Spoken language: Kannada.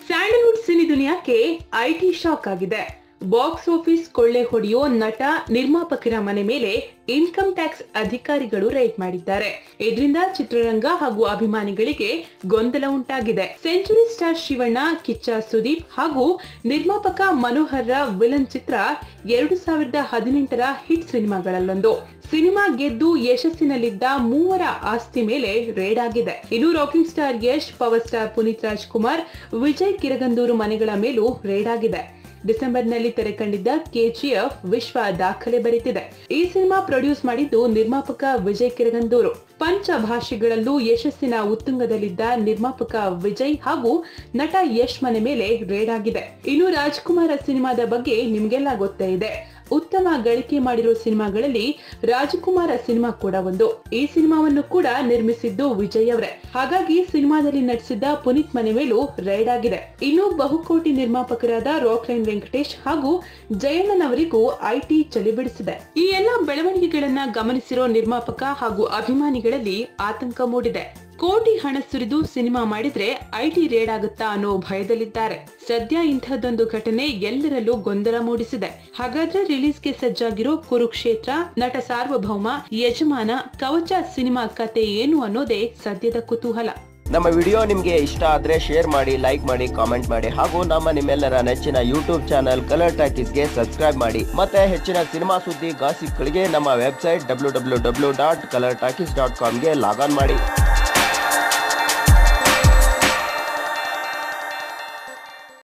ಸ್ಯಾಂಡಲ್ವುಡ್ ಸಿನಿ ದುನಿಯಾಕ್ಕೆ ಐಟಿ ಶಾಕ್ ಆಗಿದೆ ಬಾಕ್ಸ್ ಆಫೀಸ್ ಕೊಳ್ಳೆ ಹೊಡೆಯೋ ನಟ ನಿರ್ಮಾಪಕರ ಮನೆ ಮೇಲೆ ಇನ್ಕಮ್ ಟ್ಯಾಕ್ಸ್ ಅಧಿಕಾರಿಗಳು ರೈಡ್ ಮಾಡಿದ್ದಾರೆ ಇದರಿಂದ ಚಿತ್ರರಂಗ ಹಾಗೂ ಅಭಿಮಾನಿಗಳಿಗೆ ಗೊಂದಲ ಉಂಟಾಗಿದೆ ಸೆಂಚುರಿ ಸ್ಟಾರ್ ಶಿವಣ್ಣ ಕಿಚ್ಚ ಸುದೀಪ್ ಹಾಗೂ ನಿರ್ಮಾಪಕ ಮನೋಹರ್ರ ವಿಲನ್ ಚಿತ್ರ ಎರಡು ಸಾವಿರದ ಹದಿನೆಂಟರ ಹಿಟ್ ಸಿನಿಮಾಗಳಲ್ಲೊಂದು ಸಿನಿಮಾ ಗೆದ್ದು ಯಶಸ್ಸಿನಲ್ಲಿದ್ದ ಮೂವರ ಆಸ್ತಿ ಮೇಲೆ ರೇಡ್ ಆಗಿದೆ ಇನ್ನು rocking star Yash power star Puneeth Rajkumar Vijay Kiragandur ಮನೆಗಳ ಮೇಲೂ ರೇಡ್ ಆಗಿದೆ ಡಿಸೆಂಬರ್ನಲ್ಲಿ ತೆರೆ ಕಂಡಿದ್ದ ಕೆಜಿಎಫ್ ವಿಶ್ವ ದಾಖಲೆ ಬರೆದಿದೆ ಈ ಸಿನಿಮಾ ಪ್ರೊಡ್ಯೂಸ್ ಮಾಡಿದ್ದು ನಿರ್ಮಾಪಕ ವಿಜಯ್ ಕಿರಗಂದೂರು ಪಂಚ ಭಾಷೆಗಳಲ್ಲೂ ಯಶಸ್ಸಿನ ಉತ್ತುಂಗದಲ್ಲಿದ್ದ ನಿರ್ಮಾಪಕ ವಿಜಯ್ ಹಾಗೂ ನಟ ಯಶ್ ಮನೆ ಮೇಲೆ ರೇಡ್ ಆಗಿದೆ ಇನ್ನು ರಾಜ್ಕುಮಾರ ಸಿನಿಮಾದ ಬಗ್ಗೆ ನಿಮ್ಗೆಲ್ಲ ಗೊತ್ತೇ ಇದೆ ಉತ್ತಮ ಗಳಿಕೆ ಮಾಡಿರೋ ಸಿನಿಮಾಗಳಲ್ಲಿ ರಾಜಕುಮಾರ ಸಿನಿಮಾ ಕೂಡ ಒಂದು ಈ ಸಿನಿಮಾವನ್ನು ಕೂಡ ನಿರ್ಮಿಸಿದ್ದು ವಿಜಯ್ ಅವರೇ ಹಾಗಾಗಿ ಸಿನಿಮಾದಲ್ಲಿ ನಟಿಸಿದ್ದ ಪುನೀತ್ ಮನೆ ಮೇಲೂ ರೈಡ್ ಆಗಿದೆ ಇನ್ನು ಬಹುಕೋಟಿ ನಿರ್ಮಾಪಕರಾದ ರಾಕ್ಲೈನ್ ವೆಂಕಟೇಶ್ ಹಾಗೂ ಜಯಣ್ಣನ್ ಅವರಿಗೂ ಐಟಿ ಚಳಿ ಬಿಡಿಸಿದೆ ಈ ಎಲ್ಲಾ ಬೆಳವಣಿಗೆಗಳನ್ನ ಗಮನಿಸಿರೋ ನಿರ್ಮಾಪಕ ಹಾಗೂ ಅಭಿಮಾನಿಗಳಲ್ಲಿ ಆತಂಕ ಮೂಡಿದೆ ಕೋಟಿ ಹಣ ಸುರಿದು ಸಿನಿಮಾ ಮಾಡಿದ್ರೆ ಐಟಿ ರೇಡ್ ಆಗುತ್ತಾ ಅನ್ನೋ ಭಯದಲ್ಲಿದ್ದಾರೆ ಸದ್ಯ ಇಂಥದ್ದೊಂದು ಘಟನೆ ಎಲ್ಲರಲ್ಲೂ ಗೊಂದಲ ಮೂಡಿಸಿದೆ ಹಾಗಾದ್ರೆ ರಿಲೀಸ್ಗೆ ಸಜ್ಜಾಗಿರೋ ಕುರುಕ್ಷೇತ್ರ ನಟ ಸಾರ್ವಭೌಮ ಯಜಮಾನ ಕವಚ ಸಿನಿಮಾ ಕತೆ ಏನು ಅನ್ನೋದೇ ಸದ್ಯದ ಕುತೂಹಲ ನಮ್ಮ ವಿಡಿಯೋ ನಿಮಗೆ ಇಷ್ಟ ಆದ್ರೆ ಶೇರ್ ಮಾಡಿ ಲೈಕ್ ಮಾಡಿ ಕಾಮೆಂಟ್ ಮಾಡಿ ಹಾಗೂ ನಮ್ಮ ನಿಮ್ಮೆಲ್ಲರ ನೆಚ್ಚಿನ ಯೂಟ್ಯೂಬ್ ಚಾನಲ್ ಕಲರ್ ಟಾಕೀಸ್ಗೆ ಸಬ್ಸ್ಕ್ರೈಬ್ ಮಾಡಿ ಮತ್ತೆ ಹೆಚ್ಚಿನ ಸಿನಿಮಾ ಸುದ್ದಿ ಗಾಸಿಪ್ಗಳಿಗೆ ನಮ್ಮ website W W W dot colour talkies dot ಕಾಮ್ಗೆ ಲಾಗ್ ಆನ್ ಮಾಡಿ